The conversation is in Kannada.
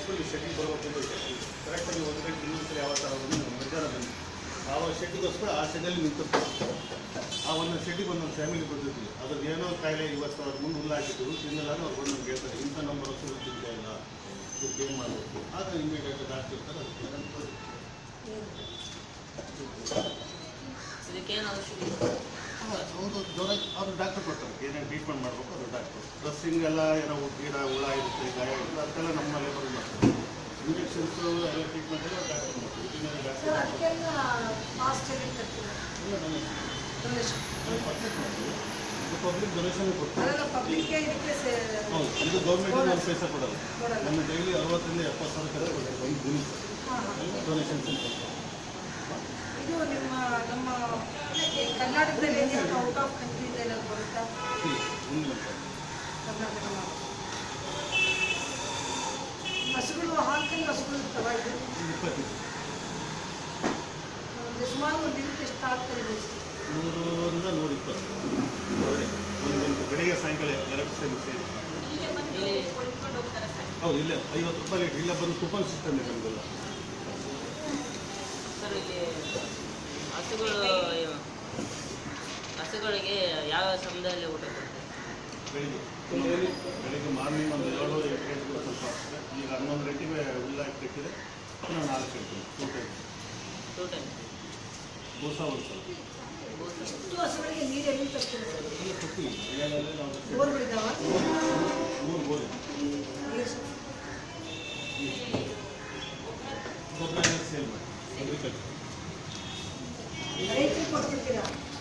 ಮುಗಿಸ್ಕೊಂಡು ಶೆಟ್ಟಿಗೆ ಬರಬೇಕು ಅಂತ ಇದೆ ಕರೆಕ್ಟಾಗಿ ಒಂದು ಗಂಟೆ ಇನ್ನೊಂದು ಸಲ ಯಾವ ಥರ ಬಂದು ಮಧ್ಯಾಹ್ನ ಬಂದು ಆ ಶೆಟ್ಟಿಗೋಸ್ಕರ ಆ ಶೆಡ್ಡಲ್ಲಿ ನಿಂತಿರ್ತಾರೆ ಆ ಒಂದೊಂದು ಶೆಟ್ಟಿಗೆ ಒಂದೊಂದು ಫ್ಯಾಮಿಲಿ ಬಂದಿರ್ತೀವಿ ಅದ್ರದ್ದು ಏನೋ ಕಾಯಿಲೆ ಇವತ್ತು ಅವ್ರ ಮುಂದೆ ಹುಲ್ಲು ಹಾಕಿದ್ರು ತಿನ್ನಲ್ಲ ಅವ್ರು ಬಂದು ನಮ್ಗೆ ಹೇಳ್ತಾರೆ ಇಂಥ ನಂಬರ್ ವರ್ಷಗಳು ತಿಂತಾ ಇಲ್ಲ ಇದಕ್ಕೆ ಏನು ಮಾಡಬೇಕು ಆಗ ಇಮಿಡಿಯೇಟ್ ಡಾಕ್ಟರ್ ಇರ್ತಾರೆ ಅದಕ್ಕೆ ಇದಕ್ಕೇನು ಔಷಧಿ ಒಂದು ಜ್ವರ ಅವ್ರು ಡಾಕ್ಟರ್ ಕೊಡ್ತಾರೆ ಏನೇನು ಟ್ರೀಟ್ಮೆಂಟ್ ಮಾಡಬೇಕು ಅದು ಡಾಕ್ಟರ್ ಡ್ರೆಸ್ಸಿಂಗ್ ಎಲ್ಲ ಏನೋ ಗಿಡ ಹುಳ ಇರುತ್ತೆ ಗಾಯ ಇರುತ್ತೆ ಅದಕ್ಕೆಲ್ಲ ನಮ್ಮ ಲೇಬರ್ ಮಾಡ್ತಾರೆ ಇಂಜೆಕ್ಷನ್ಸು ಎಲ್ಲ ಟ್ರೀಟ್ಮೆಂಟ್ ಎಲ್ಲ ಡಾಕ್ಟರ್ ಮಾಡ್ತಾರೆ ವೆಟರ್ನರಿ ಸರ್ ಡಾಕ್ಟರ್ ಅದಕ್ಕೆಲ್ಲ ಕಾಸ್ಟ್ ಎಲ್ಲಿ ಕಟ್ತೀರಾ ಎಲ್ಲ donation. ಡೊನೇಷನ್ ನಾವು purchase ಮಾಡ್ತೀವಿ ಇದು ಪಬ್ಲಿಕ್ ಡೊನೇಷನ್ ಕೊಡ್ತೀವಿ ಅದೆಲ್ಲ ಪಬ್ಲಿಕ್ಗೆ ಇದಕ್ಕೆ ಸೇ- ಹೌದು ಇದು ಗೌರ್ಮೆಂಟ್ ಒಂದು ಪೈಸೆ ಕೊಡಲ್ಲ ಕೊಡಲ್ಲ. ನಮ್ಮ ಡೈಲಿ ಅರವತ್ತರಿಂದ ಎಪ್ಪತ್ತು ಸಾವಿರ ಕಡೆ ಕೊಡ್ತೀವಿ ಒಂದು ದಿನಕ್ಕೆ ಹಾ, ಹಾ. ಡೊನೇಷನ್ಸ್ ಕೊಡ್ತೀವಿ ಇದು ನಿಮ್ಮ ನಮ್ಮ ಈ ಕರ್ನಾಟಕದಲ್ಲಿ ಏನಾದ್ರು ಔಟ್ ಆಫ್ ಕಂಟ್ರಿಯಿಂದ ಏನಾದ್ರು ಬರುತ್ತಾ ಇಲ್ಲ ಮುಂದಿನ ಸಲ. ಕರ್ನಾಟಕ ಮಾತ್ರ. ಹಸುಗಳು ಹಾಲ್ಕಲ್ಲಿ ಹಸುಗಳು ಇರ್ತವ ಇದು ಒಂದು ಇಪ್ಪತ್ತಿದೆ ಒಂದು ಸುಮಾರು ಒಂದು ದಿನಕ್ಕೆ ಎಷ್ಟು ಆಗ್ತದೆ ಎಷ್ಟು ನೂರರಿಂದ ನೂರ ಇಪ್ಪತ್ತು ಒಳ್ಳೆ ಒಂದೊಂದು ಬೆಳಿಗ್ಗೆ ಸಾಯಂಕಾಲ ಎರಡು ಸೇರಿ ಸೇರಿ ಇಲ್ಲಿ ಕೊಂಡ್ಕೊಂಡು ಹೋಗ್ತಾರೆ ಸರ್ ಹೌದು ಇಲ್ಲೇ ಐವತ್ತು ರೂಪಾಯಿ ಲೀಟ್ರ್ ಇಲ್ಲೇ ಬಂದು ಕೂಪನ್ ಸಿಸ್ಟಮ್ ಇದೆ ನಮಗೆಲ್ಲ ಸರ್ ಇಲ್ಲಿ ಹಸುಗಳು ಹಸುಗಳಿಗೆ ಯಾವ ಸಮಯದಲ್ಲಿ ಊಟ ಕೊಡ್ತಾರೆ ಬೆಳಿಗ್ಗೆ ಬೆಳಿಗ್ಗೆ ಮಾರ್ನಿಂಗ್ ಒಂದು ಏಳು ಎಂಟು ಗಂಟೆಗೆ ಸ್ವಲ್ಪ ಆಗ್ತದೆ ಈಗ ಹನ್ನೊಂದು ಗಂಟೆಗೆ ಹುಲ್ಲು ಹಾಕಿ ಕಟ್ಟಿದೆ ಇನ್ನು ನಾಲ್ಕು ಗಂಟೆ ಟೂ ಟೈಮ್ ಟೂ ಟೈಮ್ ಬೂಸ ಒಂದು ಸ್ವಲ್ಪ ಇಷ್ಟು ಹಸುಗಳಿಗೆ ನೀರು ಎಲ್ಲಿ ತರ್ತೀರಿ ಸರ್ ಇಲ್ಲಿ ಕೊಡ್ತೀವಿ ಮನೆಯಲ್ಲೇ ನಾವು ಬೋರ್ಗಳಿದ್ದಾವ ಮೂರು ಬೋರ್ ಇದೆ ನೀರು ಸ- ಗೊಬ್ಬರ ಸೇಲ್ ಮಾಡಿ ಅಗ್ರಿಕಲ್ಚರ್ ರೈತರಿಗೆ ಕೊಟ್ಬಿಡ್ತೀರಾ